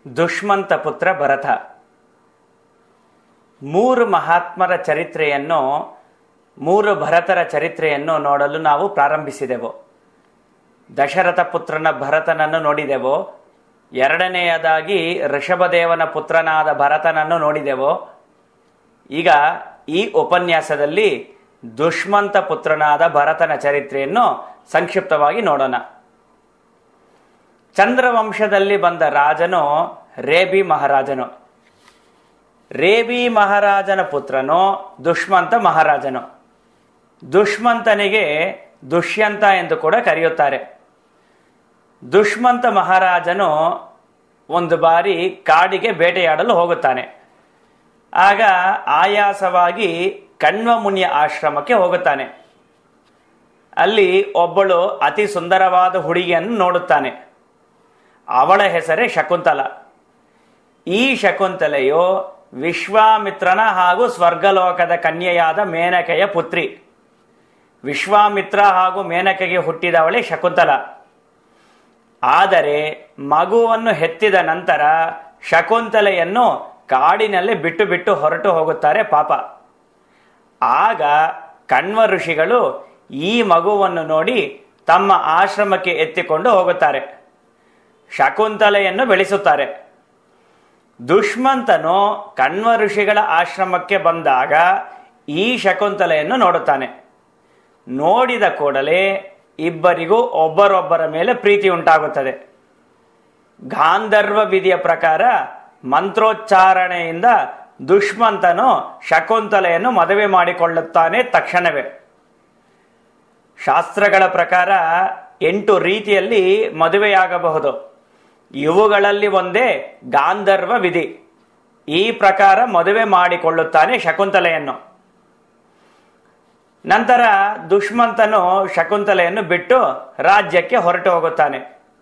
ದುಷ್ಮಂತ ಪುತ್ರ ಭರತ ಮೂರು ಮಹಾತ್ಮರ ಚರಿತ್ರೆಯನ್ನು ಮೂರು ಭರತರ ಚರಿತ್ರೆಯನ್ನು ನೋಡಲು ನಾವು ಪ್ರಾರಂಭಿಸಿದೆವು ದಶರಥ ಪುತ್ರನ ಭರತನನ್ನು ನೋಡಿದೆವು ಎರಡನೆಯದಾಗಿ ಋಷಭದೇವನ ಪುತ್ರನಾದ ಭರತನನ್ನು ನೋಡಿದೆವು ಈಗ ಈ ಉಪನ್ಯಾಸದಲ್ಲಿ ದುಷ್ಮಂತ ಪುತ್ರನಾದ ಭರತನ ಚರಿತ್ರೆಯನ್ನು ಸಂಕ್ಷಿಪ್ತವಾಗಿ ನೋಡೋಣ ಚಂದ್ರವಂಶದಲ್ಲಿ ಬಂದ ರಾಜನು ರೇಬಿ ಮಹಾರಾಜನು ರೇಬಿ ಮಹಾರಾಜನ ಪುತ್ರನು ದುಷ್ಮಂತ ಮಹಾರಾಜನು ದುಷ್ಮಂತನಿಗೆ ದುಷ್ಯಂತ ಎಂದು ಕೂಡ ಕರೆಯುತ್ತಾರೆ ದುಷ್ಮಂತ ಮಹಾರಾಜನು ಒಂದು ಬಾರಿ ಕಾಡಿಗೆ ಬೇಟೆಯಾಡಲು ಹೋಗುತ್ತಾನೆ ಆಗ ಆಯಾಸವಾಗಿ ಕಣ್ವ ಮುನಿಯ ಆಶ್ರಮಕ್ಕೆ ಹೋಗುತ್ತಾನೆ ಅಲ್ಲಿ ಒಬ್ಬಳು ಅತಿ ಸುಂದರವಾದ ಹುಡುಗಿಯನ್ನು ನೋಡುತ್ತಾನೆ ಅವಳ ಹೆಸರೇ ಶಕುಂತಲ ಈ ಶಕುಂತಲೆಯು ವಿಶ್ವಾಮಿತ್ರನ ಹಾಗೂ ಸ್ವರ್ಗಲೋಕದ ಕನ್ಯೆಯಾದ ಮೇನಕೆಯ ಪುತ್ರಿ ವಿಶ್ವಾಮಿತ್ರ ಹಾಗೂ ಮೇನಕೆಗೆ ಹುಟ್ಟಿದವಳೇ ಶಕುಂತಲ ಆದರೆ ಮಗುವನ್ನು ಹೆತ್ತಿದ ನಂತರ ಶಕುಂತಲೆಯನ್ನು ಕಾಡಿನಲ್ಲಿ ಬಿಟ್ಟು ಬಿಟ್ಟು ಹೊರಟು ಹೋಗುತ್ತಾರೆ ಪಾಪ ಆಗ ಕಣ್ವ ಋಷಿಗಳು ಈ ಮಗುವನ್ನು ನೋಡಿ ತಮ್ಮ ಆಶ್ರಮಕ್ಕೆ ಎತ್ತಿಕೊಂಡು ಹೋಗುತ್ತಾರೆ ಶಕುಂತಲೆಯನ್ನು ಬೆಳೆಸುತ್ತಾರೆ ದುಷ್ಮಂತನು ಕಣ್ವ ಋಷಿಗಳ ಆಶ್ರಮಕ್ಕೆ ಬಂದಾಗ ಈ ಶಕುಂತಲೆಯನ್ನು ನೋಡುತ್ತಾನೆ ನೋಡಿದ ಕೂಡಲೇ ಇಬ್ಬರಿಗೂ ಒಬ್ಬರೊಬ್ಬರ ಮೇಲೆ ಪ್ರೀತಿ ಉಂಟಾಗುತ್ತದೆ ಗಾಂಧರ್ವ ವಿಧಿಯ ಪ್ರಕಾರ ಮಂತ್ರೋಚ್ಚಾರಣೆಯಿಂದ ದುಷ್ಮಂತನು ಶಕುಂತಲೆಯನ್ನು ಮದುವೆ ಮಾಡಿಕೊಳ್ಳುತ್ತಾನೆ ತಕ್ಷಣವೇ ಶಾಸ್ತ್ರಗಳ ಪ್ರಕಾರ ಎಂಟು ರೀತಿಯಲ್ಲಿ ಮದುವೆಯಾಗಬಹುದು ಇವುಗಳಲ್ಲಿ ಒಂದೇ ಗಾಂಧರ್ವ ವಿಧಿ ಈ ಪ್ರಕಾರ ಮದುವೆ ಮಾಡಿಕೊಳ್ಳುತ್ತಾನೆ ಶಕುಂತಲೆಯನ್ನು ನಂತರ ದುಷ್ಮಂತನು ಶಕುಂತಲೆಯನ್ನು ಬಿಟ್ಟು ರಾಜ್ಯಕ್ಕೆ ಹೊರಟು ಹೋಗುತ್ತಾನೆ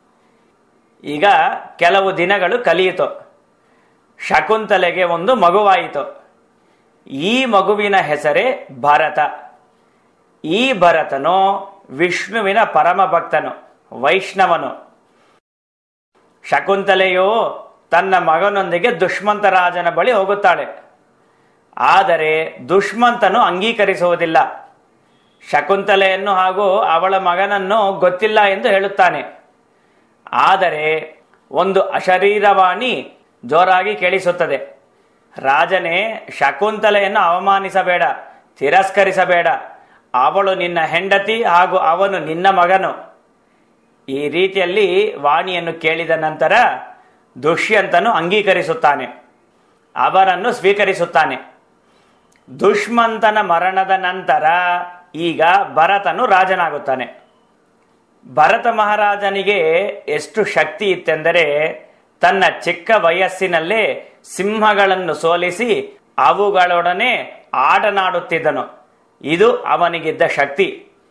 ಈಗ ಕೆಲವು ದಿನಗಳು ಕಲಿಯಿತು ಶಕುಂತಲೆಗೆ ಒಂದು ಮಗುವಾಯಿತು ಈ ಮಗುವಿನ ಹೆಸರೇ ಭರತ ಈ ಭರತನು ವಿಷ್ಣುವಿನ ಪರಮ ಭಕ್ತನು ವೈಷ್ಣವನು ಶಕುಂತಲೆಯು ತನ್ನ ಮಗನೊಂದಿಗೆ ದುಷ್ಮಂತ ರಾಜನ ಬಳಿ ಹೋಗುತ್ತಾಳೆ ಆದರೆ ದುಷ್ಮಂತನು ಅಂಗೀಕರಿಸುವುದಿಲ್ಲ ಶಕುಂತಲೆಯನ್ನು ಹಾಗೂ ಅವಳ ಮಗನನ್ನು ಗೊತ್ತಿಲ್ಲ ಎಂದು ಹೇಳುತ್ತಾನೆ ಆದರೆ ಒಂದು ಅಶರೀರವಾಣಿ ಜೋರಾಗಿ ಕೇಳಿಸುತ್ತದೆ ರಾಜನೇ ಶಕುಂತಲೆಯನ್ನು ಅವಮಾನಿಸಬೇಡ ತಿರಸ್ಕರಿಸಬೇಡ ಅವಳು ನಿನ್ನ ಹೆಂಡತಿ ಹಾಗೂ ಅವನು ನಿನ್ನ ಮಗನು ಈ ರೀತಿಯಲ್ಲಿ ವಾಣಿಯನ್ನು ಕೇಳಿದ ನಂತರ ದುಷ್ಯಂತನು ಅಂಗೀಕರಿಸುತ್ತಾನೆ ಅವರನ್ನು ಸ್ವೀಕರಿಸುತ್ತಾನೆ ದುಷ್ಮಂತನ ಮರಣದ ನಂತರ ಈಗ ಭರತನು ರಾಜನಾಗುತ್ತಾನೆ ಭರತ ಮಹಾರಾಜನಿಗೆ ಎಷ್ಟು ಶಕ್ತಿ ಇತ್ತೆಂದರೆ ತನ್ನ ಚಿಕ್ಕ ವಯಸ್ಸಿನಲ್ಲೇ ಸಿಂಹಗಳನ್ನು ಸೋಲಿಸಿ ಅವುಗಳೊಡನೆ ಆಟನಾಡುತ್ತಿದ್ದನು ಇದು ಅವನಿಗಿದ್ದ ಶಕ್ತಿ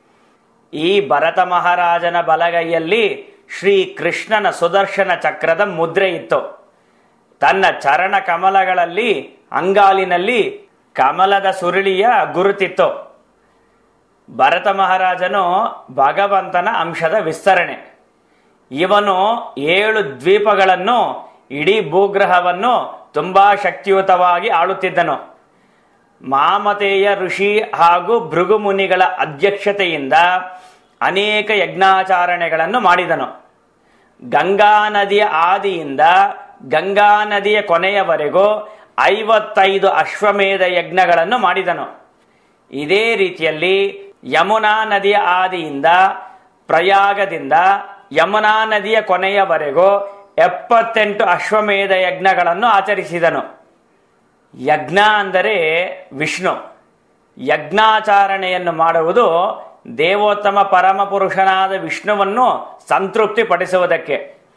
ಈ ಭರತ ಮಹಾರಾಜನ ಬಲಗೈಯಲ್ಲಿ ಶ್ರೀ ಕೃಷ್ಣನ ಸುದರ್ಶನ ಚಕ್ರದ ಮುದ್ರೆ ಇತ್ತು ತನ್ನ ಚರಣ ಕಮಲಗಳಲ್ಲಿ ಅಂಗಾಲಿನಲ್ಲಿ ಕಮಲದ ಸುರುಳಿಯ ಗುರುತಿತ್ತು ಭರತ ಮಹಾರಾಜನು ಭಗವಂತನ ಅಂಶದ ವಿಸ್ತರಣೆ ಇವನು ಏಳು ದ್ವೀಪಗಳನ್ನು ಇಡೀ ಭೂಗ್ರಹವನ್ನು ತುಂಬಾ ಶಕ್ತಿಯುತವಾಗಿ ಆಳುತ್ತಿದ್ದನು ಮಾಮತೇಯ ಋಷಿ ಹಾಗೂ ಭೃಗು ಮುನಿಗಳ ಅಧ್ಯಕ್ಷತೆಯಿಂದ ಅನೇಕ ಯಜ್ಞಾಚಾರಣೆಗಳನ್ನು ಮಾಡಿದನು ಗಂಗಾ ನದಿಯ ಆದಿಯಿಂದ ಗಂಗಾ ನದಿಯ ಕೊನೆಯವರೆಗೂ ಐವತ್ತೈದು ಅಶ್ವಮೇಧ ಯಜ್ಞಗಳನ್ನು ಮಾಡಿದನು ಇದೇ ರೀತಿಯಲ್ಲಿ ಯಮುನಾ ನದಿಯ ಆದಿಯಿಂದ ಪ್ರಯಾಗದಿಂದ ಯಮುನಾ ನದಿಯ ಕೊನೆಯವರೆಗೂ ಎಪ್ಪತ್ತೆಂಟು ಅಶ್ವಮೇಧ ಯಜ್ಞಗಳನ್ನು ಆಚರಿಸಿದನು ಯಜ್ಞ ಅಂದರೆ ವಿಷ್ಣು ಯಜ್ಞಾಚಾರಣೆಯನ್ನು ಮಾಡುವುದು ದೇವೋತ್ತಮ ಪರಮ ಪುರುಷನಾದ ವಿಷ್ಣುವನ್ನು ಸಂತೃಪ್ತಿಪಡಿಸುವುದಕ್ಕೆ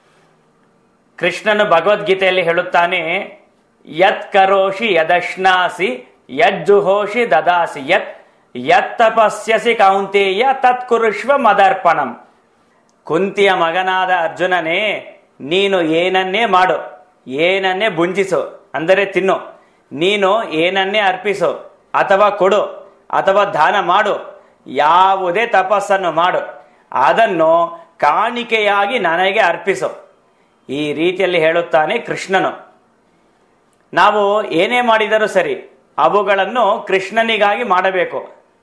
ಕೃಷ್ಣನು ಭಗವದ್ಗೀತೆಯಲ್ಲಿ ಹೇಳುತ್ತಾನೆ ಯತ್ ಕರೋಷಿ ಯದಶ್ನಾಸಿ ಯಜ್ಜುಹೋಷಿ ದದಾಸಿ ಯತ್ ಯತ್ ತಪಸ್ಯಸಿ ಕೌಂತೇಯ ತತ್ ಕುರುಷ್ವ ಮದರ್ಪಣಂ ಕುಂತಿಯ ಮಗನಾದ ಅರ್ಜುನನೇ ನೀನು ಏನನ್ನೇ ಮಾಡು ಏನನ್ನೇ ಬುಂಜಿಸು ಅಂದರೆ ತಿನ್ನು ನೀನು ಏನನ್ನೇ ಅರ್ಪಿಸು ಅಥವಾ ಕೊಡು ಅಥವಾ ದಾನ ಮಾಡು ಯಾವುದೇ ತಪಸ್ಸನ್ನು ಮಾಡು ಅದನ್ನು ಕಾಣಿಕೆಯಾಗಿ ನನಗೆ ಅರ್ಪಿಸು ಈ ರೀತಿಯಲ್ಲಿ ಹೇಳುತ್ತಾನೆ ಕೃಷ್ಣನು ನಾವು ಏನೇ ಮಾಡಿದರೂ ಸರಿ ಅವುಗಳನ್ನು ಕೃಷ್ಣನಿಗಾಗಿ ಮಾಡಬೇಕು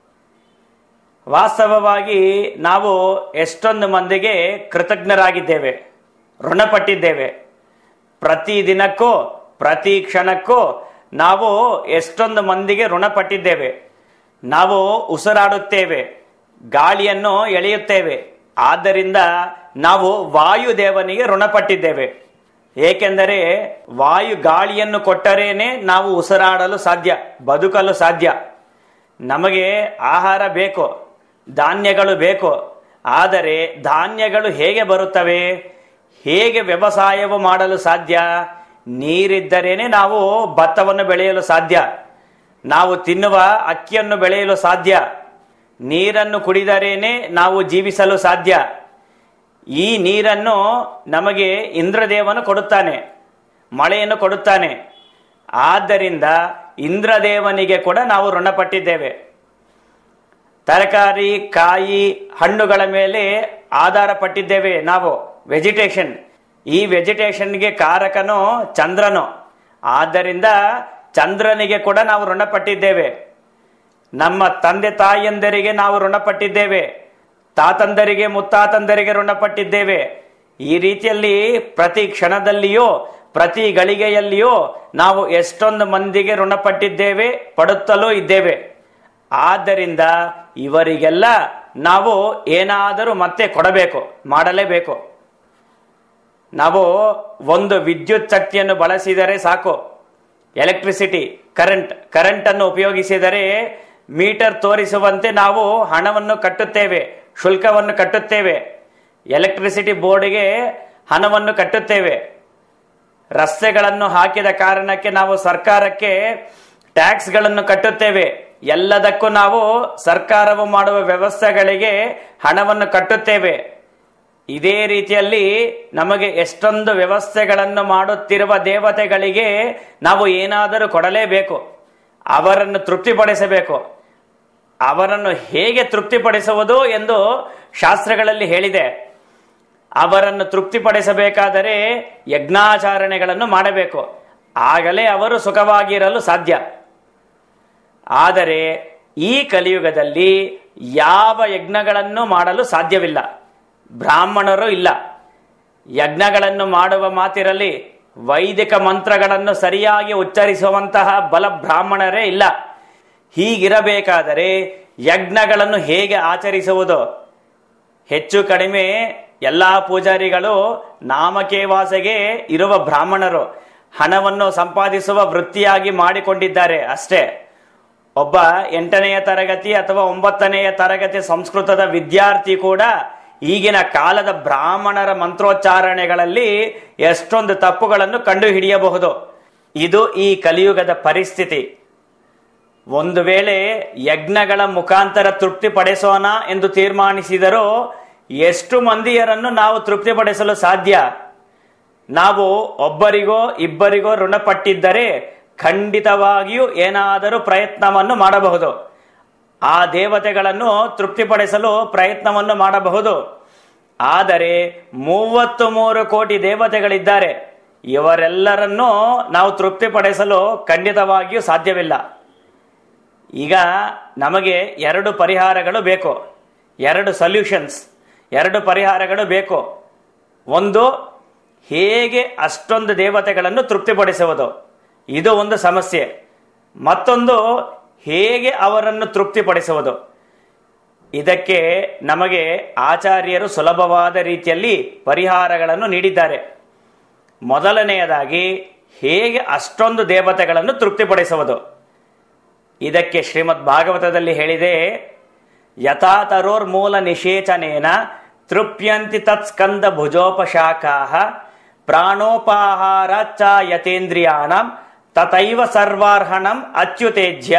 ವಾಸ್ತವವಾಗಿ ನಾವು ಎಷ್ಟೊಂದು ಮಂದಿಗೆ ಕೃತಜ್ಞರಾಗಿದ್ದೇವೆ ಋಣಪಟ್ಟಿದ್ದೇವೆ ಪ್ರತಿ ದಿನಕ್ಕೂ ಪ್ರತಿ ಕ್ಷಣಕ್ಕೂ ನಾವು ಎಷ್ಟೊಂದು ಮಂದಿಗೆ ಋಣಪಟ್ಟಿದ್ದೇವೆ ನಾವು ಉಸಿರಾಡುತ್ತೇವೆ ಗಾಳಿಯನ್ನು ಎಳೆಯುತ್ತೇವೆ ಆದ್ದರಿಂದ ನಾವು ವಾಯುದೇವನಿಗೆ ಋಣಪಟ್ಟಿದ್ದೇವೆ ಏಕೆಂದರೆ ವಾಯು ಗಾಳಿಯನ್ನು ಕೊಟ್ಟರೇನೆ ನಾವು ಉಸಿರಾಡಲು ಸಾಧ್ಯ ಬದುಕಲು ಸಾಧ್ಯ ನಮಗೆ ಆಹಾರ ಬೇಕು ಧಾನ್ಯಗಳು ಬೇಕು ಆದರೆ ಧಾನ್ಯಗಳು ಹೇಗೆ ಬರುತ್ತವೆ ಹೇಗೆ ವ್ಯವಸಾಯವು ಮಾಡಲು ಸಾಧ್ಯ ನೀರಿದ್ದರೇನೆ ನಾವು ಭತ್ತವನ್ನು ಬೆಳೆಯಲು ಸಾಧ್ಯ ನಾವು ತಿನ್ನುವ ಅಕ್ಕಿಯನ್ನು ಬೆಳೆಯಲು ಸಾಧ್ಯ ನೀರನ್ನು ಕುಡಿದರೇನೆ ನಾವು ಜೀವಿಸಲು ಸಾಧ್ಯ ಈ ನೀರನ್ನು ನಮಗೆ ಇಂದ್ರದೇವನು ಕೊಡುತ್ತಾನೆ ಮಳೆಯನ್ನು ಕೊಡುತ್ತಾನೆ ಆದ್ದರಿಂದ ಇಂದ್ರದೇವನಿಗೆ ಕೂಡ ನಾವು ಋಣಪಟ್ಟಿದ್ದೇವೆ ತರಕಾರಿ ಕಾಯಿ ಹಣ್ಣುಗಳ ಮೇಲೆ ಆಧಾರ ಪಟ್ಟಿದ್ದೇವೆ ನಾವು ವೆಜಿಟೇಷನ್ ಈ ವೆಜಿಟೇಷನ್ಗೆ ಕಾರಕನು ಚಂದ್ರನು ಆದ್ದರಿಂದ ಚಂದ್ರನಿಗೆ ಕೂಡ ನಾವು ಋಣಪಟ್ಟಿದ್ದೇವೆ ನಮ್ಮ ತಂದೆ ತಾಯಿಯಂದರಿಗೆ ನಾವು ಋಣಪಟ್ಟಿದ್ದೇವೆ ತಾತಂದರಿಗೆ ಮುತ್ತಾತಂದರಿಗೆ ಋಣಪಟ್ಟಿದ್ದೇವೆ ಈ ರೀತಿಯಲ್ಲಿ ಪ್ರತಿ ಕ್ಷಣದಲ್ಲಿಯೂ ಪ್ರತಿ ಗಳಿಗೆಯಲ್ಲಿಯೂ ನಾವು ಎಷ್ಟೊಂದು ಮಂದಿಗೆ ಋಣಪಟ್ಟಿದ್ದೇವೆ ಪಡುತ್ತಲೂ ಇದ್ದೇವೆ ಆದ್ದರಿಂದ ಇವರಿಗೆಲ್ಲ ನಾವು ಏನಾದರೂ ಮತ್ತೆ ಕೊಡಬೇಕು ಮಾಡಲೇಬೇಕು ನಾವು ಒಂದು ವಿದ್ಯುತ್ ಶಕ್ತಿಯನ್ನು ಬಳಸಿದರೆ ಸಾಕು ಎಲೆಕ್ಟ್ರಿಸಿಟಿ ಕರೆಂಟ್ ಕರೆಂಟ್ ಅನ್ನು ಉಪಯೋಗಿಸಿದರೆ ಮೀಟರ್ ತೋರಿಸುವಂತೆ ನಾವು ಹಣವನ್ನು ಕಟ್ಟುತ್ತೇವೆ ಶುಲ್ಕವನ್ನು ಕಟ್ಟುತ್ತೇವೆ ಎಲೆಕ್ಟ್ರಿಸಿಟಿ ಬೋರ್ಡ್ಗೆ ಹಣವನ್ನು ಕಟ್ಟುತ್ತೇವೆ ರಸ್ತೆಗಳನ್ನು ಹಾಕಿದ ಕಾರಣಕ್ಕೆ ನಾವು ಸರ್ಕಾರಕ್ಕೆ ಟ್ಯಾಕ್ಸ್ಗಳನ್ನು ಕಟ್ಟುತ್ತೇವೆ ಎಲ್ಲದಕ್ಕೂ ನಾವು ಸರ್ಕಾರವು ಮಾಡುವ ವ್ಯವಸ್ಥೆಗಳಿಗೆ ಹಣವನ್ನು ಕಟ್ಟುತ್ತೇವೆ ಇದೇ ರೀತಿಯಲ್ಲಿ ನಮಗೆ ಎಷ್ಟೊಂದು ವ್ಯವಸ್ಥೆಗಳನ್ನು ಮಾಡುತ್ತಿರುವ ದೇವತೆಗಳಿಗೆ ನಾವು ಏನಾದರೂ ಕೊಡಲೇಬೇಕು ಅವರನ್ನು ತೃಪ್ತಿಪಡಿಸಬೇಕು ಅವರನ್ನು ಹೇಗೆ ತೃಪ್ತಿಪಡಿಸುವುದು ಎಂದು ಶಾಸ್ತ್ರಗಳಲ್ಲಿ ಹೇಳಿದೆ ಅವರನ್ನು ತೃಪ್ತಿಪಡಿಸಬೇಕಾದರೆ ಯಜ್ಞಾಚರಣೆಗಳನ್ನು ಮಾಡಬೇಕು ಆಗಲೇ ಅವರು ಸುಖವಾಗಿರಲು ಸಾಧ್ಯ ಆದರೆ ಈ ಕಲಿಯುಗದಲ್ಲಿ ಯಾವ ಯಜ್ಞಗಳನ್ನು ಮಾಡಲು ಸಾಧ್ಯವಿಲ್ಲ ಬ್ರಾಹ್ಮಣರು ಇಲ್ಲ ಯಜ್ಞಗಳನ್ನು ಮಾಡುವ ಮಾತಿರಲಿ ವೈದಿಕ ಮಂತ್ರಗಳನ್ನು ಸರಿಯಾಗಿ ಉಚ್ಚರಿಸುವಂತಹ ಬಲ ಬ್ರಾಹ್ಮಣರೇ ಇಲ್ಲ ಹೀಗಿರಬೇಕಾದರೆ ಯಜ್ಞಗಳನ್ನು ಹೇಗೆ ಆಚರಿಸುವುದು ಹೆಚ್ಚು ಕಡಿಮೆ ಎಲ್ಲ ಪೂಜಾರಿಗಳು ನಾಮಕೇವಾಸೆಗೆ ಇರುವ ಬ್ರಾಹ್ಮಣರು ಹಣವನ್ನು ಸಂಪಾದಿಸುವ ವೃತ್ತಿಯಾಗಿ ಮಾಡಿಕೊಂಡಿದ್ದಾರೆ ಅಷ್ಟೇ ಒಬ್ಬ ಎಂಟನೆಯ ತರಗತಿ ಅಥವಾ ಒಂಬತ್ತನೆಯ ತರಗತಿ ಸಂಸ್ಕೃತದ ವಿದ್ಯಾರ್ಥಿ ಕೂಡ ಈಗಿನ ಕಾಲದ ಬ್ರಾಹ್ಮಣರ ಮಂತ್ರೋಚ್ಚಾರಣೆಗಳಲ್ಲಿ ಎಷ್ಟೊಂದು ತಪ್ಪುಗಳನ್ನು ಕಂಡು ಹಿಡಿಯಬಹುದು ಇದು ಈ ಕಲಿಯುಗದ ಪರಿಸ್ಥಿತಿ ಒಂದು ವೇಳೆ ಯಜ್ಞಗಳ ಮುಖಾಂತರ ತೃಪ್ತಿಪಡಿಸೋಣ ಎಂದು ತೀರ್ಮಾನಿಸಿದರೂ ಎಷ್ಟು ಮಂದಿಯರನ್ನು ನಾವು ತೃಪ್ತಿಪಡಿಸಲು ಸಾಧ್ಯ ನಾವು ಒಬ್ಬರಿಗೋ ಇಬ್ಬರಿಗೋ ಋಣಪಟ್ಟಿದ್ದರೆ ಖಂಡಿತವಾಗಿಯೂ ಏನಾದರೂ ಪ್ರಯತ್ನವನ್ನು ಮಾಡಬಹುದು ಆ ದೇವತೆಗಳನ್ನು ತೃಪ್ತಿಪಡಿಸಲು ಪ್ರಯತ್ನವನ್ನು ಮಾಡಬಹುದು ಆದರೆ ಮೂವತ್ತು ಮೂರು ಕೋಟಿ ದೇವತೆಗಳಿದ್ದಾರೆ ಇವರೆಲ್ಲರನ್ನೂ ನಾವು ತೃಪ್ತಿಪಡಿಸಲು ಖಂಡಿತವಾಗಿಯೂ ಸಾಧ್ಯವಿಲ್ಲ ಈಗ ನಮಗೆ ಎರಡು ಪರಿಹಾರಗಳು ಬೇಕು ಎರಡು ಸೊಲ್ಯೂಷನ್ಸ್ ಎರಡು ಪರಿಹಾರಗಳು ಬೇಕು ಒಂದು ಹೇಗೆ ಅಷ್ಟೊಂದು ದೇವತೆಗಳನ್ನು ತೃಪ್ತಿಪಡಿಸುವುದು ಇದು ಒಂದು ಸಮಸ್ಯೆ ಮತ್ತೊಂದು ಹೇಗೆ ಅವರನ್ನು ತೃಪ್ತಿಪಡಿಸುವುದು ಇದಕ್ಕೆ ನಮಗೆ ಆಚಾರ್ಯರು ಸುಲಭವಾದ ರೀತಿಯಲ್ಲಿ ಪರಿಹಾರಗಳನ್ನು ನೀಡಿದ್ದಾರೆ ಮೊದಲನೆಯದಾಗಿ ಹೇಗೆ ಅಷ್ಟೊಂದು ದೇವತೆಗಳನ್ನು ತೃಪ್ತಿಪಡಿಸುವುದು ಇದಕ್ಕೆ ಶ್ರೀಮದ್ ಭಾಗವತದಲ್ಲಿ ಹೇಳಿದೆ ಯಥಾ ತರೋರ್ಮೂಲ ನಿಷೇಚನೇನ ತೃಪ್ಯಂತಿ ತತ್ಸ್ಕಂದ ಭುಜೋಪಶಾಖಾ ಪ್ರಾಣೋಪಾಹಾರ ಚ ಯತೇಂದ್ರಿಯಾಣಂ ತಥೈವ ಸರ್ವಾರ್ಹಣಂ ಅಚ್ಯುತೇಜ್ಯ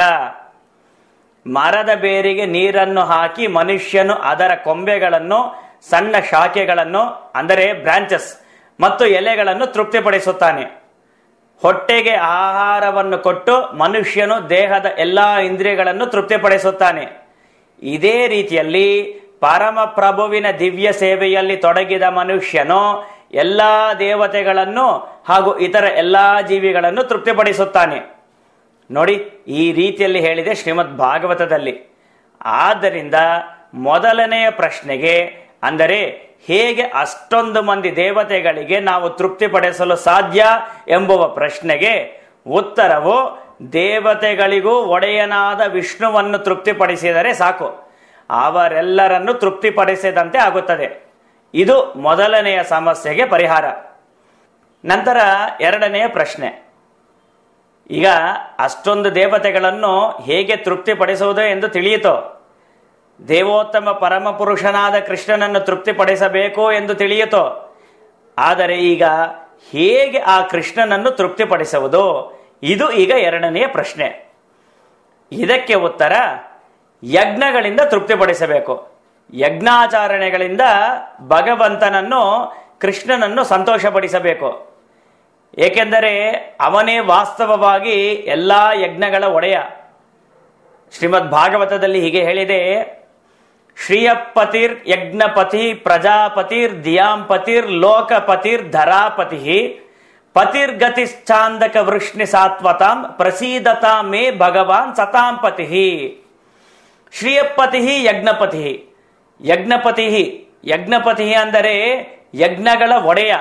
ಮರದ ಬೇರಿಗೆ ನೀರನ್ನು ಹಾಕಿ ಮನುಷ್ಯನು ಅದರ ಕೊಂಬೆಗಳನ್ನು ಸಣ್ಣ ಶಾಖೆಗಳನ್ನು ಅಂದರೆ ಬ್ರಾಂಚಸ್ ಮತ್ತು ಎಲೆಗಳನ್ನು ತೃಪ್ತಿಪಡಿಸುತ್ತಾನೆ ಹೊಟ್ಟೆಗೆ ಆಹಾರವನ್ನು ಕೊಟ್ಟು ಮನುಷ್ಯನು ದೇಹದ ಎಲ್ಲಾ ಇಂದ್ರಿಯಗಳನ್ನು ತೃಪ್ತಿಪಡಿಸುತ್ತಾನೆ ಇದೇ ರೀತಿಯಲ್ಲಿ ಪರಮ ಪ್ರಭುವಿನ ದಿವ್ಯ ಸೇವೆಯಲ್ಲಿ ತೊಡಗಿದ ಮನುಷ್ಯನು ಎಲ್ಲಾ ದೇವತೆಗಳನ್ನು ಹಾಗೂ ಇತರ ಎಲ್ಲಾ ಜೀವಿಗಳನ್ನು ತೃಪ್ತಿಪಡಿಸುತ್ತಾನೆ ನೋಡಿ ಈ ರೀತಿಯಲ್ಲಿ ಹೇಳಿದೆ ಶ್ರೀಮದ್ ಭಾಗವತದಲ್ಲಿ ಆದ್ದರಿಂದ ಮೊದಲನೆಯ ಪ್ರಶ್ನೆಗೆ ಅಂದರೆ ಹೇಗೆ ಅಷ್ಟೊಂದು ಮಂದಿ ದೇವತೆಗಳಿಗೆ ನಾವು ತೃಪ್ತಿಪಡಿಸಲು ಸಾಧ್ಯ ಎಂಬುವ ಪ್ರಶ್ನೆಗೆ ಉತ್ತರವು ದೇವತೆಗಳಿಗೂ ಒಡೆಯನಾದ ವಿಷ್ಣುವನ್ನು ತೃಪ್ತಿಪಡಿಸಿದರೆ ಸಾಕು ಅವರೆಲ್ಲರನ್ನು ತೃಪ್ತಿಪಡಿಸಿದಂತೆ ಆಗುತ್ತದೆ ಇದು ಮೊದಲನೆಯ ಸಮಸ್ಯೆಗೆ ಪರಿಹಾರ ನಂತರ ಎರಡನೆಯ ಪ್ರಶ್ನೆ ಈಗ ಅಷ್ಟೊಂದು ದೇವತೆಗಳನ್ನು ಹೇಗೆ ತೃಪ್ತಿಪಡಿಸುವುದು ಎಂದು ತಿಳಿಯಿತು ದೇವೋತ್ತಮ ಪರಮಪುರುಷನಾದ ಕೃಷ್ಣನನ್ನು ತೃಪ್ತಿಪಡಿಸಬೇಕು ಎಂದು ತಿಳಿಯಿತು ಆದರೆ ಈಗ ಹೇಗೆ ಆ ಕೃಷ್ಣನನ್ನು ತೃಪ್ತಿಪಡಿಸುವುದು ಇದು ಈಗ ಎರಡನೆಯ ಪ್ರಶ್ನೆ ಇದಕ್ಕೆ ಉತ್ತರ ಯಜ್ಞಗಳಿಂದ ತೃಪ್ತಿಪಡಿಸಬೇಕು ಯಜ್ಞಾಚರಣೆಗಳಿಂದ ಭಗವಂತನನ್ನು ಕೃಷ್ಣನನ್ನು ಸಂತೋಷಪಡಿಸಬೇಕು ಏಕೆಂದರೆ ಅವನೇ ವಾಸ್ತವವಾಗಿ ಎಲ್ಲಾ ಯಜ್ಞಗಳ ಒಡೆಯ ಶ್ರೀಮದ್ ಭಾಗವತದಲ್ಲಿ ಹೀಗೆ ಹೇಳಿದೆ ಶ್ರೀಯಪತಿರ್ ಯಜ್ಞಪತಿ ಪ್ರಜಾಪತಿರ್ ದಿಯಾಂಪತಿರ್ ಲೋಕಪತಿರ್ ಧರಾಪತಿ ಪತಿರ್ಗತಿಶ್ಚಾಂದಕ ವೃಷ್ಣಿ ಸಾತ್ವತಾಂ ಪ್ರಸೀದತಾ ಮೇ ಭಗವಾನ್ ಸತಾಂಪತಿ ಶ್ರೀಯಪತಿ ಯಜ್ಞಪತಿ ಯಜ್ಞಪತಿ ಯಜ್ಞಪತಿ ಅಂದರೆ ಯಜ್ಞಗಳ ಒಡೆಯ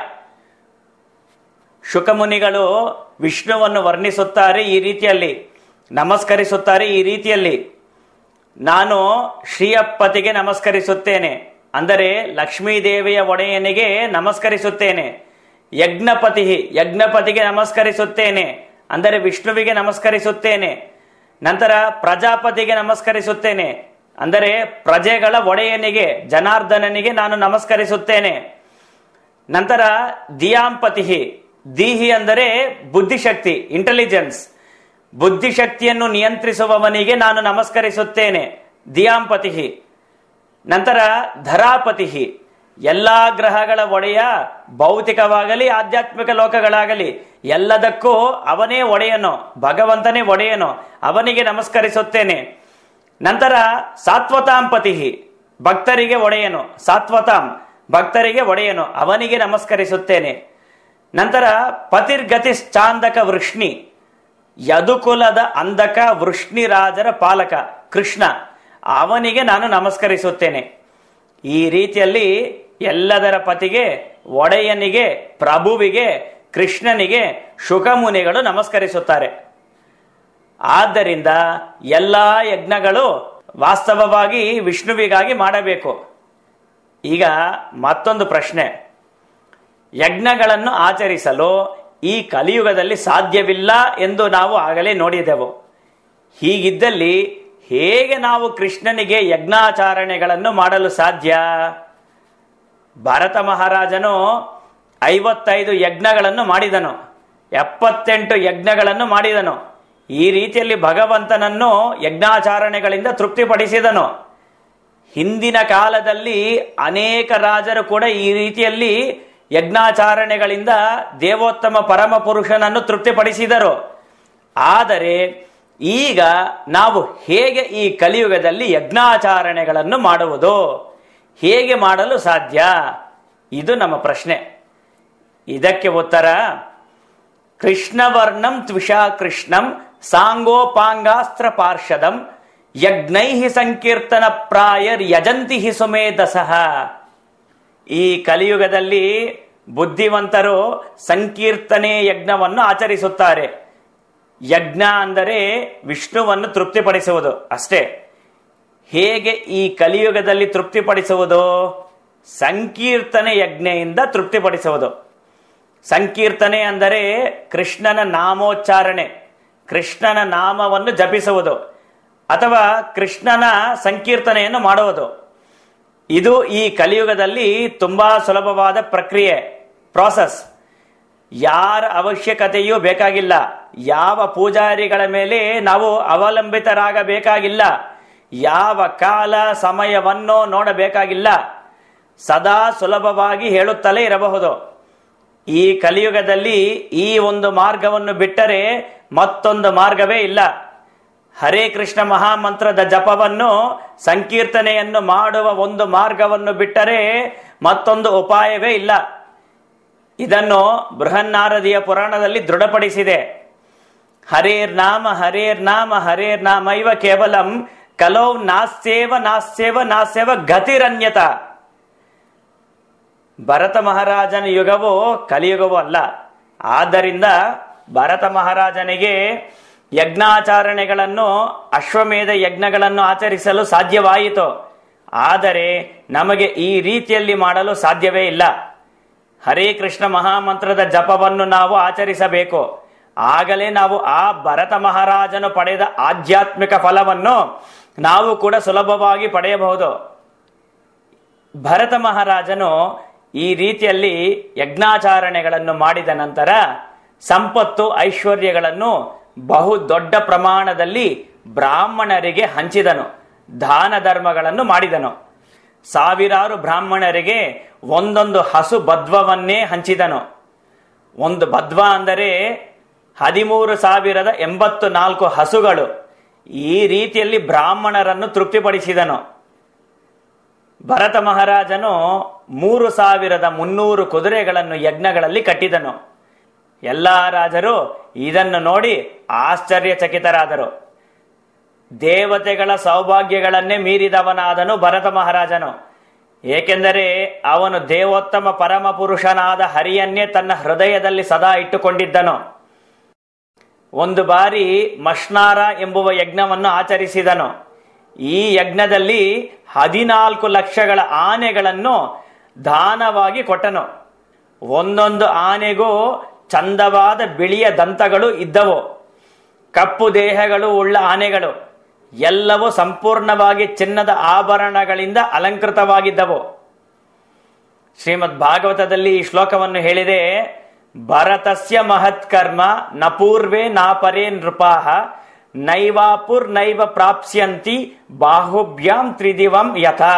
ಶುಕಮುನಿಗಳು ವಿಷ್ಣುವನ್ನು ವರ್ಣಿಸುತ್ತಾರೆ ಈ ರೀತಿಯಲ್ಲಿ ನಮಸ್ಕರಿಸುತ್ತಾರೆ ಈ ರೀತಿಯಲ್ಲಿ ನಾನು ಶ್ರೀಯಪ್ಪತಿಗೆ ನಮಸ್ಕರಿಸುತ್ತೇನೆ ಅಂದರೆ ಲಕ್ಷ್ಮೀದೇವಿಯ ಒಡೆಯನಿಗೆ ನಮಸ್ಕರಿಸುತ್ತೇನೆ ಯಜ್ಞಪತಿ ಯಜ್ಞಪತಿಗೆ ನಮಸ್ಕರಿಸುತ್ತೇನೆ ಅಂದರೆ ವಿಷ್ಣುವಿಗೆ ನಮಸ್ಕರಿಸುತ್ತೇನೆ ನಂತರ ಪ್ರಜಾಪತಿಗೆ ನಮಸ್ಕರಿಸುತ್ತೇನೆ ಅಂದರೆ ಪ್ರಜೆಗಳ ಒಡೆಯನಿಗೆ ಜನಾರ್ದನನಿಗೆ ನಾನು ನಮಸ್ಕರಿಸುತ್ತೇನೆ ನಂತರ ದಿಯಾಂಪತಿ ದೀಹಿ ಅಂದರೆ ಬುದ್ಧಿಶಕ್ತಿ ಇಂಟೆಲಿಜೆನ್ಸ್ ಬುದ್ಧಿಶಕ್ತಿಯನ್ನು ನಿಯಂತ್ರಿಸುವವನಿಗೆ ನಾನು ನಮಸ್ಕರಿಸುತ್ತೇನೆ ದಿಯಾಂಪತಿ ನಂತರ ಧರಾಪತಿ ಎಲ್ಲಾ ಗ್ರಹಗಳ ಒಡೆಯ ಭೌತಿಕವಾಗಲಿ ಆಧ್ಯಾತ್ಮಿಕ ಲೋಕಗಳಾಗಲಿ ಎಲ್ಲದಕ್ಕೂ ಅವನೇ ಒಡೆಯನು ಭಗವಂತನೇ ಒಡೆಯನು ಅವನಿಗೆ ನಮಸ್ಕರಿಸುತ್ತೇನೆ ನಂತರ ಸಾತ್ವತಾಂಪತಿ ಭಕ್ತರಿಗೆ ಒಡೆಯನು ಸಾತ್ವತಾಂ ಭಕ್ತರಿಗೆ ಒಡೆಯನು ಅವನಿಗೆ ನಮಸ್ಕರಿಸುತ್ತೇನೆ ನಂತರ ಪತಿರ್ಗತಿಶ್ಚಾಂದಕ ವೃಷ್ಣಿ ಯದುಕುಲದ ಅಂಧಕ ವೃಷ್ಣಿರಾಜರ ಪಾಲಕ ಕೃಷ್ಣ ಅವನಿಗೆ ನಾನು ನಮಸ್ಕರಿಸುತ್ತೇನೆ ಈ ರೀತಿಯಲ್ಲಿ ಎಲ್ಲದರ ಪತಿಗೆ ಒಡೆಯನಿಗೆ ಪ್ರಭುವಿಗೆ ಕೃಷ್ಣನಿಗೆ ಶುಕಮುನಿಗಳು ನಮಸ್ಕರಿಸುತ್ತಾರೆ ಆದ್ದರಿಂದ ಎಲ್ಲಾ ಯಜ್ಞಗಳು ವಾಸ್ತವವಾಗಿ ವಿಷ್ಣುವಿಗಾಗಿ ಮಾಡಬೇಕು ಈಗ ಮತ್ತೊಂದು ಪ್ರಶ್ನೆ ಯಜ್ಞಗಳನ್ನು ಆಚರಿಸಲು ಈ ಕಲಿಯುಗದಲ್ಲಿ ಸಾಧ್ಯವಿಲ್ಲ ಎಂದು ನಾವು ಆಗಲೇ ನೋಡಿದೆವು ಹೀಗಿದ್ದಲ್ಲಿ ಹೇಗೆ ನಾವು ಕೃಷ್ಣನಿಗೆ ಯಜ್ಞಾಚರಣೆಗಳನ್ನು ಮಾಡಲು ಸಾಧ್ಯ ಭರತ ಮಹಾರಾಜನು ಐವತ್ತೈದು ಯಜ್ಞಗಳನ್ನು ಮಾಡಿದನು ಎಪ್ಪತ್ತೆಂಟು ಯಜ್ಞಗಳನ್ನು ಮಾಡಿದನು ಈ ರೀತಿಯಲ್ಲಿ ಭಗವಂತನನ್ನು ಯಜ್ಞಾಚರಣೆಗಳಿಂದ ತೃಪ್ತಿಪಡಿಸಿದನು ಹಿಂದಿನ ಕಾಲದಲ್ಲಿ ಅನೇಕ ರಾಜರು ಕೂಡ ಈ ರೀತಿಯಲ್ಲಿ ಯಜ್ಞಾಚರಣೆಗಳಿಂದ ದೇವೋತ್ತಮ ಪರಮ ಪುರುಷನನ್ನು ತೃಪ್ತಿಪಡಿಸಿದರು ಆದರೆ ಈಗ ನಾವು ಹೇಗೆ ಈ ಕಲಿಯುಗದಲ್ಲಿ ಯಜ್ಞಾಚರಣೆಗಳನ್ನು ಮಾಡುವುದು ಹೇಗೆ ಮಾಡಲು ಸಾಧ್ಯ ಇದು ನಮ್ಮ ಪ್ರಶ್ನೆ ಇದಕ್ಕೆ ಉತ್ತರ ಕೃಷ್ಣವರ್ಣಂ ತ್ವಿಷಾ ಕೃಷ್ಣಂ ಸಾಂಗೋಪಾಂಗಾಸ್ತ್ರ ಪಾರ್ಷದಂ ಯಜ್ಞೈ ಸಂಕೀರ್ತನ ಪ್ರಾಯರ್ ಯಜಂತಿ ಹಿ ಸುಮೇಧಸಃ ಈ ಕಲಿಯುಗದಲ್ಲಿ ಬುದ್ಧಿವಂತರು ಸಂಕೀರ್ತನೆ ಯಜ್ಞವನ್ನು ಆಚರಿಸುತ್ತಾರೆ ಯಜ್ಞ ಅಂದರೆ ವಿಷ್ಣುವನ್ನು ತೃಪ್ತಿಪಡಿಸುವುದು ಅಷ್ಟೇ ಹೇಗೆ ಈ ಕಲಿಯುಗದಲ್ಲಿ ತೃಪ್ತಿಪಡಿಸುವುದು ಸಂಕೀರ್ತನೆ ಯಜ್ಞೆಯಿಂದ ತೃಪ್ತಿಪಡಿಸುವುದು ಸಂಕೀರ್ತನೆ ಅಂದರೆ ಕೃಷ್ಣನ ನಾಮೋಚ್ಚಾರಣೆ ಕೃಷ್ಣನ ನಾಮವನ್ನು ಜಪಿಸುವುದು ಅಥವಾ ಕೃಷ್ಣನ ಸಂಕೀರ್ತನೆಯನ್ನು ಮಾಡುವುದು ಇದು ಈ ಕಲಿಯುಗದಲ್ಲಿ ತುಂಬಾ ಸುಲಭವಾದ ಪ್ರಕ್ರಿಯೆ ಪ್ರಾಸೆಸ್ ಯಾರ ಅವಶ್ಯಕತೆಯೂ ಬೇಕಾಗಿಲ್ಲ ಯಾವ ಪೂಜಾರಿಗಳ ಮೇಲೆ ನಾವು ಅವಲಂಬಿತರಾಗಬೇಕಾಗಿಲ್ಲ ಯಾವ ಕಾಲ ಸಮಯವನ್ನು ನೋಡಬೇಕಾಗಿಲ್ಲ ಸದಾ ಸುಲಭವಾಗಿ ಹೇಳುತ್ತಲೇ ಇರಬಹುದು ಈ ಕಲಿಯುಗದಲ್ಲಿ ಈ ಒಂದು ಮಾರ್ಗವನ್ನು ಬಿಟ್ಟರೆ ಮತ್ತೊಂದು ಮಾರ್ಗವೇ ಇಲ್ಲ ಹರೇ ಕೃಷ್ಣ ಮಹಾಮಂತ್ರದ ಜಪವನ್ನು ಸಂಕೀರ್ತನೆಯನ್ನು ಮಾಡುವ ಒಂದು ಮಾರ್ಗವನ್ನು ಬಿಟ್ಟರೆ ಮತ್ತೊಂದು ಉಪಾಯವೇ ಇಲ್ಲ ಇದನ್ನು ಬೃಹನ್ನಾರದಿಯ ಪುರಾಣದಲ್ಲಿ ದೃಢಪಡಿಸಿದೆ ಹರೇರ್ ನಾಮ ಹರೇರ್ ನಾಮ ಹರೇರ್ ನಾಮ ಇವ ಕೇವಲಂ ಕಲೋ ನಾಸ್ಯೇವ ನಾಸ್ಯೇವ ನಾಸ್ಯೇವ ಗತಿರನ್ಯತ ಭರತ ಮಹಾರಾಜನ ಯುಗವು ಕಲಿಯುಗವೂ ಅಲ್ಲ ಆದ್ದರಿಂದ ಭರತ ಮಹಾರಾಜನಿಗೆ ಯಜ್ಞಾಚರಣೆಗಳನ್ನು ಅಶ್ವಮೇಧ ಯಜ್ಞಗಳನ್ನು ಆಚರಿಸಲು ಸಾಧ್ಯವಾಯಿತು ಆದರೆ ನಮಗೆ ಈ ರೀತಿಯಲ್ಲಿ ಮಾಡಲು ಸಾಧ್ಯವೇ ಇಲ್ಲ ಹರೇ ಕೃಷ್ಣ ಮಹಾಮಂತ್ರದ ಜಪವನ್ನು ನಾವು ಆಚರಿಸಬೇಕು ಆಗಲೇ ನಾವು ಆ ಭರತ ಮಹಾರಾಜನು ಪಡೆದ ಆಧ್ಯಾತ್ಮಿಕ ಫಲವನ್ನು ನಾವು ಕೂಡ ಸುಲಭವಾಗಿ ಪಡೆಯಬಹುದು ಭರತ ಮಹಾರಾಜನು ಈ ರೀತಿಯಲ್ಲಿ ಯಜ್ಞಾಚರಣೆಗಳನ್ನು ಮಾಡಿದ ನಂತರ ಸಂಪತ್ತು ಐಶ್ವರ್ಯಗಳನ್ನು ಬಹು ದೊಡ್ಡ ಪ್ರಮಾಣದಲ್ಲಿ ಬ್ರಾಹ್ಮಣರಿಗೆ ಹಂಚಿದನು ದಾನ ಧರ್ಮಗಳನ್ನು ಮಾಡಿದನು ಸಾವಿರಾರು ಬ್ರಾಹ್ಮಣರಿಗೆ ಒಂದೊಂದು ಹಸು ಬದ್ವವನ್ನೇ ಹಂಚಿದನು ಒಂದು ಬದ್ವ ಅಂದರೆ ಹದಿಮೂರು ಸಾವಿರದ ಎಂಬತ್ತು ನಾಲ್ಕು ಹಸುಗಳು ಈ ರೀತಿಯಲ್ಲಿ ಬ್ರಾಹ್ಮಣರನ್ನು ತೃಪ್ತಿಪಡಿಸಿದನು ಭರತ ಮಹಾರಾಜನು ಮೂರು ಸಾವಿರದ ಮುನ್ನೂರು ಕುದುರೆಗಳನ್ನು ಯಜ್ಞಗಳಲ್ಲಿ ಕಟ್ಟಿದನು ಎಲ್ಲ ರಾಜರು ಇದನ್ನು ನೋಡಿ ಆಶ್ಚರ್ಯಚಕಿತರಾದರು ದೇವತೆಗಳ ಸೌಭಾಗ್ಯಗಳನ್ನೇ ಮೀರಿದವನಾದನು ಭರತ ಮಹಾರಾಜನು ಏಕೆಂದರೆ ಅವನು ದೇವೋತ್ತಮ ಪರಮ ಪುರುಷನಾದ ಹರಿಯನ್ನೇ ತನ್ನ ಹೃದಯದಲ್ಲಿ ಸದಾ ಇಟ್ಟುಕೊಂಡಿದ್ದನು ಒಂದು ಬಾರಿ ಮಶ್ನಾರ ಎಂಬುವ ಯಜ್ಞವನ್ನು ಆಚರಿಸಿದನು ಈ ಯಜ್ಞದಲ್ಲಿ ಹದಿನಾಲ್ಕು ಲಕ್ಷಗಳ ಆನೆಗಳನ್ನು ದಾನವಾಗಿ ಕೊಟ್ಟನು ಒಂದೊಂದು ಆನೆಗೂ ಚಂದವಾದ ಬಿಳಿಯ ದಂತಗಳು ಇದ್ದವು ಕಪ್ಪು ದೇಹಗಳು ಉಳ್ಳ ಆನೆಗಳು ಎಲ್ಲವೂ ಸಂಪೂರ್ಣವಾಗಿ ಚಿನ್ನದ ಆಭರಣಗಳಿಂದ ಅಲಂಕೃತವಾಗಿದ್ದವು ಶ್ರೀಮದ್ ಭಾಗವತದಲ್ಲಿ ಈ ಶ್ಲೋಕವನ್ನು ಹೇಳಿದೆ ಭರತಸ್ಯ ಮಹತ್ಕರ್ಮ ನ ಪೂರ್ವೇ ನಾಪರೇ ನೃಪಾಹ ನೈವಾಪುರ್ ನೈವ ಪ್ರಾಪ್ಸ್ಯಂತಿ ಬಾಹುಭ್ಯಾಂ ತ್ರಿದಿವಂ ಯಥಾ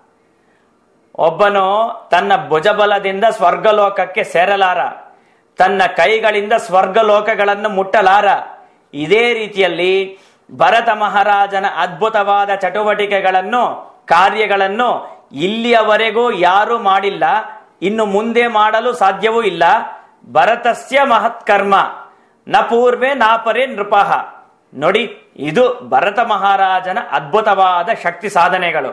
ಒಬ್ಬನು ತನ್ನ ಭುಜಬಲದಿಂದ ಸ್ವರ್ಗಲೋಕಕ್ಕೆ ಸೇರಲಾರ ತನ್ನ ಕೈಗಳಿಂದ ಸ್ವರ್ಗಲೋಕಗಳನ್ನು ಮುಟ್ಟಲಾರ ಇದೇ ರೀತಿಯಲ್ಲಿ ಭರತ ಮಹಾರಾಜನ ಅದ್ಭುತವಾದ ಚಟುವಟಿಕೆಗಳನ್ನು ಕಾರ್ಯಗಳನ್ನು ಇಲ್ಲಿಯವರೆಗೂ ಯಾರೂ ಮಾಡಿಲ್ಲ ಇನ್ನು ಮುಂದೆ ಮಾಡಲು ಸಾಧ್ಯವೂ ಇಲ್ಲ ಭರತಸ್ಯ ಮಹತ್ಕರ್ಮ ನ ಪೂರ್ವೆ ನಾಪರೇ ನೃಪಃ ನೋಡಿ ಇದು ಭರತ ಮಹಾರಾಜನ ಅದ್ಭುತವಾದ ಶಕ್ತಿ ಸಾಧನೆಗಳು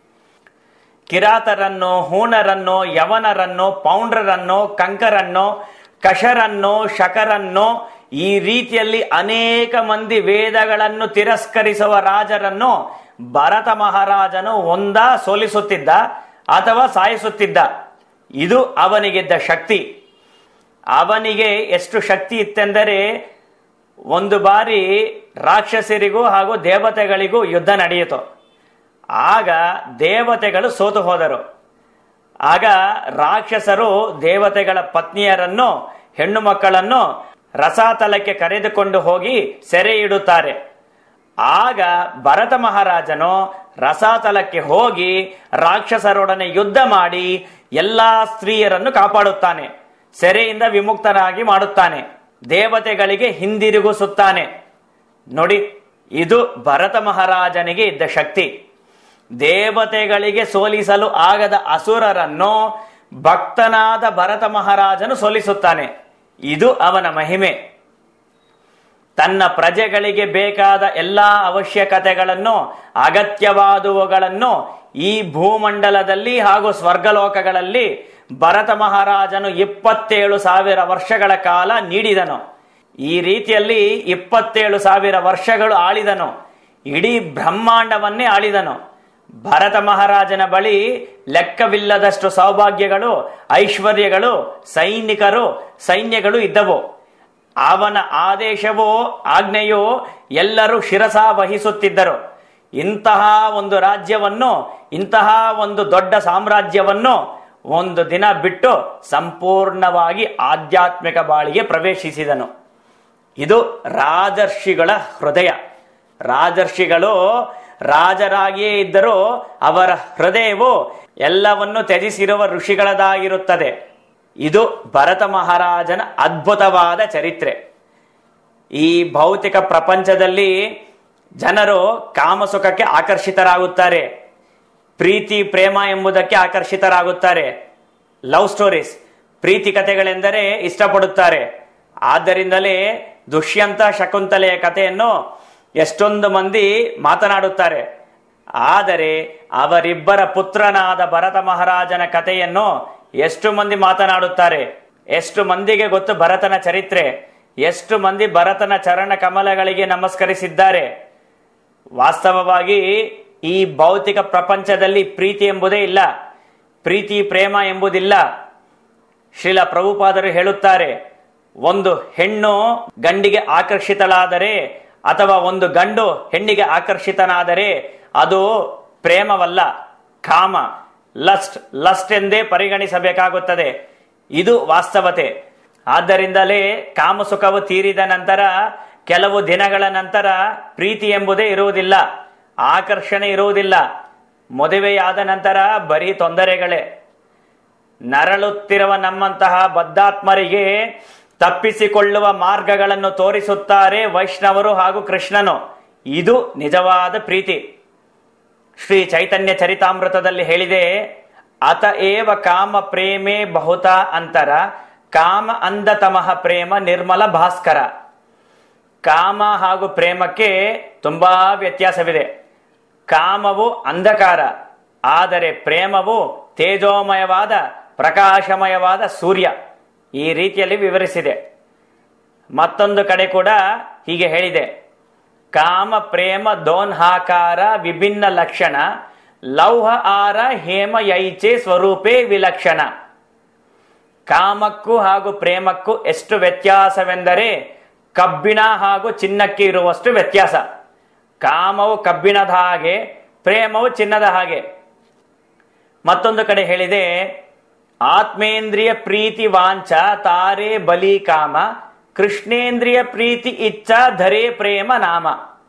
ಕಿರಾತರನ್ನು ಹೂಣರನ್ನು ಯವನರನ್ನು ಪೌಂಡ್ರರನ್ನು ಕಂಕರನ್ನು ಕಶರನ್ನು ಶಕರನ್ನು ಈ ರೀತಿಯಲ್ಲಿ ಅನೇಕ ಮಂದಿ ವೇದಗಳನ್ನು ತಿರಸ್ಕರಿಸುವ ರಾಜರನ್ನು ಭರತ ಮಹಾರಾಜನು ಒಂದ ಸೋಲಿಸುತ್ತಿದ್ದ ಅಥವಾ ಸಾಯಿಸುತ್ತಿದ್ದ ಇದು ಅವನಿಗಿದ್ದ ಶಕ್ತಿ ಅವನಿಗೆ ಎಷ್ಟು ಶಕ್ತಿ ಇತ್ತೆಂದರೆ ಒಂದು ಬಾರಿ ರಾಕ್ಷಸರಿಗೂ ಹಾಗೂ ದೇವತೆಗಳಿಗೂ ಯುದ್ಧ ನಡೆಯಿತು ಆಗ ದೇವತೆಗಳು ಸೋತು ಹೋದರು ಆಗ ರಾಕ್ಷಸರು ದೇವತೆಗಳ ಪತ್ನಿಯರನ್ನು ಹೆಣ್ಣು ಮಕ್ಕಳನ್ನು ರಸಾತಲಕ್ಕೆ ಕರೆದುಕೊಂಡು ಹೋಗಿ ಸೆರೆ ಇಡುತ್ತಾರೆ ಆಗ ಭರತ ಮಹಾರಾಜನು ರಸಾತಲಕ್ಕೆ ಹೋಗಿ ರಾಕ್ಷಸರೊಡನೆ ಯುದ್ಧ ಮಾಡಿ ಎಲ್ಲಾ ಸ್ತ್ರೀಯರನ್ನು ಕಾಪಾಡುತ್ತಾನೆ ಸೆರೆಯಿಂದ ವಿಮುಕ್ತರಾಗಿ ಮಾಡುತ್ತಾನೆ ದೇವತೆಗಳಿಗೆ ಹಿಂದಿರುಗಿಸುತ್ತಾನೆ ನೋಡಿ ಇದು ಭರತ ಮಹಾರಾಜನಿಗೆ ಇದ್ದ ಶಕ್ತಿ ದೇವತೆಗಳಿಗೆ ಸೋಲಿಸಲು ಆಗದ ಅಸುರರನ್ನು ಭಕ್ತನಾದ ಭರತ ಮಹಾರಾಜನು ಸೋಲಿಸುತ್ತಾನೆ ಇದು ಅವನ ಮಹಿಮೆ ತನ್ನ ಪ್ರಜೆಗಳಿಗೆ ಬೇಕಾದ ಎಲ್ಲಾ ಅವಶ್ಯಕತೆಗಳನ್ನು ಅಗತ್ಯವಾದುವುಗಳನ್ನು ಈ ಭೂಮಂಡಲದಲ್ಲಿ ಹಾಗೂ ಸ್ವರ್ಗಲೋಕಗಳಲ್ಲಿ ಭರತ ಮಹಾರಾಜನು ಇಪ್ಪತ್ತೇಳು ಸಾವಿರ ವರ್ಷಗಳ ಕಾಲ ನೀಡಿದನು ಈ ರೀತಿಯಲ್ಲಿ ಇಪ್ಪತ್ತೇಳು ಸಾವಿರ ವರ್ಷಗಳು ಆಳಿದನು ಇಡೀ ಬ್ರಹ್ಮಾಂಡವನ್ನೇ ಆಳಿದನು ಭರತ ಮಹಾರಾಜನ ಬಳಿ ಲೆಕ್ಕವಿಲ್ಲದಷ್ಟು ಸೌಭಾಗ್ಯಗಳು ಐಶ್ವರ್ಯಗಳು ಸೈನಿಕರು ಸೈನ್ಯಗಳು ಇದ್ದವು ಅವನ ಆದೇಶವೋ ಆಜ್ಞೆಯೋ ಎಲ್ಲರೂ ಶಿರಸ ವಹಿಸುತ್ತಿದ್ದರು ಇಂತಹ ಒಂದು ರಾಜ್ಯವನ್ನು ಇಂತಹ ಒಂದು ದೊಡ್ಡ ಸಾಮ್ರಾಜ್ಯವನ್ನು ಒಂದು ದಿನ ಬಿಟ್ಟು ಸಂಪೂರ್ಣವಾಗಿ ಆಧ್ಯಾತ್ಮಿಕ ಬಾಳಿಗೆ ಪ್ರವೇಶಿಸಿದನು ಇದು ರಾಜರ್ಷಿಗಳ ಹೃದಯ ರಾಜರ್ಷಿಗಳು ರಾಜರಾಗಿಯೇ ಇದ್ದರೂ ಅವರ ಹೃದಯವು ಎಲ್ಲವನ್ನು ತ್ಯಜಿಸಿರುವ ಋಷಿಗಳದಾಗಿರುತ್ತದೆ ಇದು ಭರತ ಮಹಾರಾಜನ ಅದ್ಭುತವಾದ ಚರಿತ್ರೆ ಈ ಭೌತಿಕ ಪ್ರಪಂಚದಲ್ಲಿ ಜನರು ಕಾಮಸುಖಕ್ಕೆ ಆಕರ್ಷಿತರಾಗುತ್ತಾರೆ ಪ್ರೀತಿ ಪ್ರೇಮ ಎಂಬುದಕ್ಕೆ ಆಕರ್ಷಿತರಾಗುತ್ತಾರೆ ಲವ್ ಸ್ಟೋರೀಸ್ ಪ್ರೀತಿ ಕಥೆಗಳೆಂದರೆ ಇಷ್ಟಪಡುತ್ತಾರೆ ಆದ್ದರಿಂದಲೇ ದುಷ್ಯಂತ ಶಕುಂತಲೆಯ ಕಥೆಯನ್ನು ಎಷ್ಟೊಂದು ಮಂದಿ ಮಾತನಾಡುತ್ತಾರೆ ಆದರೆ ಅವರಿಬ್ಬರ ಪುತ್ರನಾದ ಭರತ ಮಹಾರಾಜನ ಕಥೆಯನ್ನು ಎಷ್ಟು ಮಂದಿ ಮಾತನಾಡುತ್ತಾರೆ ಎಷ್ಟು ಮಂದಿಗೆ ಗೊತ್ತು ಭರತನ ಚರಿತ್ರೆ ಎಷ್ಟು ಮಂದಿ ಭರತನ ಚರಣ ಕಮಲಗಳಿಗೆ ನಮಸ್ಕರಿಸಿದ್ದಾರೆ ವಾಸ್ತವವಾಗಿ ಈ ಭೌತಿಕ ಪ್ರಪಂಚದಲ್ಲಿ ಪ್ರೀತಿ ಎಂಬುದೇ ಇಲ್ಲ ಪ್ರೀತಿ ಪ್ರೇಮ ಎಂಬುದಿಲ್ಲ ಶ್ರೀಲ ಪ್ರಭುಪಾದರು ಹೇಳುತ್ತಾರೆ ಒಂದು ಹೆಣ್ಣು ಗಂಡಿಗೆ ಆಕರ್ಷಿತಳಾದರೆ ಅಥವಾ ಒಂದು ಗಂಡು ಹೆಣ್ಣಿಗೆ ಆಕರ್ಷಿತನಾದರೆ ಅದು ಪ್ರೇಮವಲ್ಲ ಕಾಮ ಲಸ್ಟ್ ಲಸ್ಟ್ ಎಂದೇ ಪರಿಗಣಿಸಬೇಕಾಗುತ್ತದೆ ಇದು ವಾಸ್ತವತೆ ಆದ್ದರಿಂದಲೇ ಕಾಮಸುಖವು ತೀರಿದ ನಂತರ ಕೆಲವು ದಿನಗಳ ನಂತರ ಪ್ರೀತಿ ಎಂಬುದೇ ಇರುವುದಿಲ್ಲ ಆಕರ್ಷಣೆ ಇರುವುದಿಲ್ಲ ಮದುವೆಯಾದ ನಂತರ ಬರೀ ತೊಂದರೆಗಳೇ ನರಳುತ್ತಿರುವ ನಮ್ಮಂತಹ ಬದ್ಧಾತ್ಮರಿಗೆ ತಪ್ಪಿಸಿಕೊಳ್ಳುವ ಮಾರ್ಗಗಳನ್ನು ತೋರಿಸುತ್ತಾರೆ ವೈಷ್ಣವರು ಹಾಗೂ ಕೃಷ್ಣನು ಇದು ನಿಜವಾದ ಪ್ರೀತಿ ಶ್ರೀ ಚೈತನ್ಯ ಚರಿತಾಮೃತದಲ್ಲಿ ಹೇಳಿದೆ ಅತ ಏವ ಕಾಮ ಪ್ರೇಮೇ ಬಹುತ ಅಂತರ ಕಾಮ ಅಂಧತಮಃ ಪ್ರೇಮ ನಿರ್ಮಲ ಭಾಸ್ಕರ ಕಾಮ ಹಾಗೂ ಪ್ರೇಮಕ್ಕೆ ತುಂಬಾ ವ್ಯತ್ಯಾಸವಿದೆ ಕಾಮವು ಅಂಧಕಾರ ಆದರೆ ಪ್ರೇಮವು ತೇಜೋಮಯವಾದ ಪ್ರಕಾಶಮಯವಾದ ಸೂರ್ಯ ಈ ರೀತಿಯಲ್ಲಿ ವಿವರಿಸಿದೆ ಮತ್ತೊಂದು ಕಡೆ ಕೂಡ ಹೀಗೆ ಹೇಳಿದೆ ಕಾಮ ಪ್ರೇಮ ದೋನ್ಹಾಕಾರ ವಿಭಿನ್ನ ಲಕ್ಷಣ ಲೌಹ ಆರ ಹೇಮ ಯೈಚೆ ಸ್ವರೂಪೇ ವಿಲಕ್ಷಣ ಕಾಮಕ್ಕೂ ಹಾಗೂ ಪ್ರೇಮಕ್ಕೂ ಎಷ್ಟು ವ್ಯತ್ಯಾಸವೆಂದರೆ ಕಬ್ಬಿಣ ಹಾಗೂ ಚಿನ್ನಕ್ಕೆ ಇರುವಷ್ಟು ವ್ಯತ್ಯಾಸ ಕಾಮವು ಕಬ್ಬಿಣದ ಹಾಗೆ ಪ್ರೇಮವು ಚಿನ್ನದ ಹಾಗೆ ಮತ್ತೊಂದು ಕಡೆ ಹೇಳಿದೆ ಆತ್ಮೇಂದ್ರಿಯ ಪ್ರೀತಿ ವಾಂಚ ತಾರೆ ಬಲಿ ಕಾಮ ಕೃಷ್ಣೇಂದ್ರಿಯ ಪ್ರೀತಿ ಇಚ್ಛಾ ಧರೆ ಪ್ರೇಮ ನಾಮ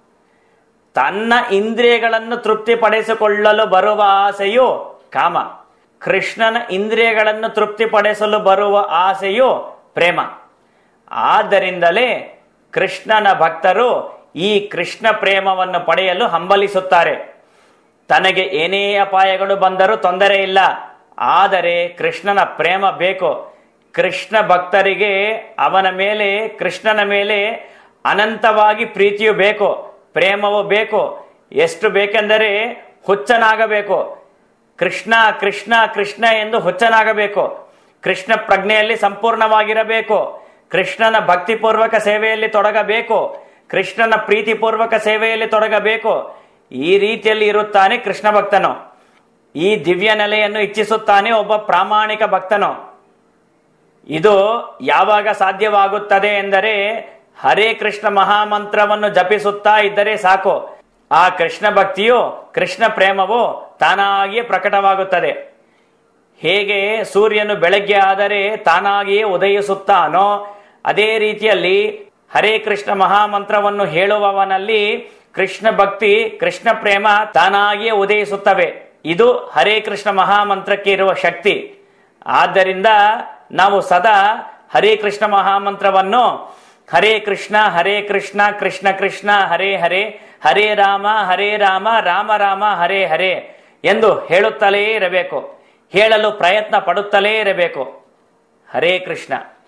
ತನ್ನ ಇಂದ್ರಿಯಗಳನ್ನು ತೃಪ್ತಿಪಡಿಸಿಕೊಳ್ಳಲು ಬರುವ ಆಸೆಯು ಕಾಮ ಕೃಷ್ಣನ ಇಂದ್ರಿಯಗಳನ್ನು ತೃಪ್ತಿಪಡಿಸಲು ಬರುವ ಆಸೆಯು ಪ್ರೇಮ ಆದ್ದರಿಂದಲೇ ಕೃಷ್ಣನ ಭಕ್ತರು ಈ ಕೃಷ್ಣ ಪ್ರೇಮವನ್ನು ಪಡೆಯಲು ಹಂಬಲಿಸುತ್ತಾರೆ ತನಗೆ ಏನೇ ಅಪಾಯಗಳು ಬಂದರೂ ತೊಂದರೆ ಇಲ್ಲ ಆದರೆ ಕೃಷ್ಣನ ಪ್ರೇಮ ಬೇಕು ಕೃಷ್ಣ ಭಕ್ತರಿಗೆ ಅವನ ಮೇಲೆ ಕೃಷ್ಣನ ಮೇಲೆ ಅನಂತವಾಗಿ ಪ್ರೀತಿಯು ಬೇಕು ಪ್ರೇಮವು ಬೇಕು ಎಷ್ಟು ಬೇಕೆಂದರೆ ಹುಚ್ಚನಾಗಬೇಕು ಕೃಷ್ಣ ಕೃಷ್ಣ ಕೃಷ್ಣ ಎಂದು ಹುಚ್ಚನಾಗಬೇಕು ಕೃಷ್ಣ ಪ್ರಜ್ಞೆಯಲ್ಲಿ ಸಂಪೂರ್ಣವಾಗಿರಬೇಕು ಕೃಷ್ಣನ ಭಕ್ತಿಪೂರ್ವಕ ಸೇವೆಯಲ್ಲಿ ತೊಡಗಬೇಕು ಕೃಷ್ಣನ ಪ್ರೀತಿಪೂರ್ವಕ ಸೇವೆಯಲ್ಲಿ ತೊಡಗಬೇಕು ಈ ರೀತಿಯಲ್ಲಿ ಇರುತ್ತಾನೆ ಕೃಷ್ಣ ಭಕ್ತನು ಈ ದಿವ್ಯ ನೆಲೆಯನ್ನು ಇಚ್ಛಿಸುತ್ತಾನೆ ಒಬ್ಬ ಪ್ರಾಮಾಣಿಕ ಭಕ್ತನು ಇದು ಯಾವಾಗ ಸಾಧ್ಯವಾಗುತ್ತದೆ ಎಂದರೆ ಹರೇ ಕೃಷ್ಣ ಮಹಾಮಂತ್ರವನ್ನು ಜಪಿಸುತ್ತಾ ಇದ್ದರೆ ಸಾಕು ಆ ಕೃಷ್ಣ ಭಕ್ತಿಯು ಕೃಷ್ಣ ಪ್ರೇಮವು ತಾನಾಗಿಯೇ ಪ್ರಕಟವಾಗುತ್ತದೆ ಹೇಗೆ ಸೂರ್ಯನು ಬೆಳಗ್ಗೆ ಆದರೆ ತಾನಾಗಿಯೇ ಉದಯಿಸುತ್ತಾನೋ ಅದೇ ರೀತಿಯಲ್ಲಿ ಹರೇ ಕೃಷ್ಣ ಮಹಾಮಂತ್ರವನ್ನು ಹೇಳುವವನಲ್ಲಿ ಕೃಷ್ಣ ಭಕ್ತಿ ಕೃಷ್ಣ ಪ್ರೇಮ ತಾನಾಗಿಯೇ ಉದಯಿಸುತ್ತವೆ ಇದು ಹರೇ ಕೃಷ್ಣ ಮಹಾಮಂತ್ರಕ್ಕೆ ಇರುವ ಶಕ್ತಿ ಆದ್ದರಿಂದ ನಾವು ಸದಾ ಹರೇ ಕೃಷ್ಣ ಮಹಾಮಂತ್ರವನ್ನು ಹರೇ ಕೃಷ್ಣ ಹರೇ ಕೃಷ್ಣ ಕೃಷ್ಣ ಕೃಷ್ಣ ಹರೇ ಹರೇ ಹರೇ ರಾಮ ಹರೇ ರಾಮ ರಾಮ ರಾಮ ಹರೇ ಹರೇ ಎಂದು ಹೇಳುತ್ತಲೇ ಇರಬೇಕು ಹೇಳಲು ಪ್ರಯತ್ನ ಪಡುತ್ತಲೇ ಇರಬೇಕು ಹರೇ ಕೃಷ್ಣ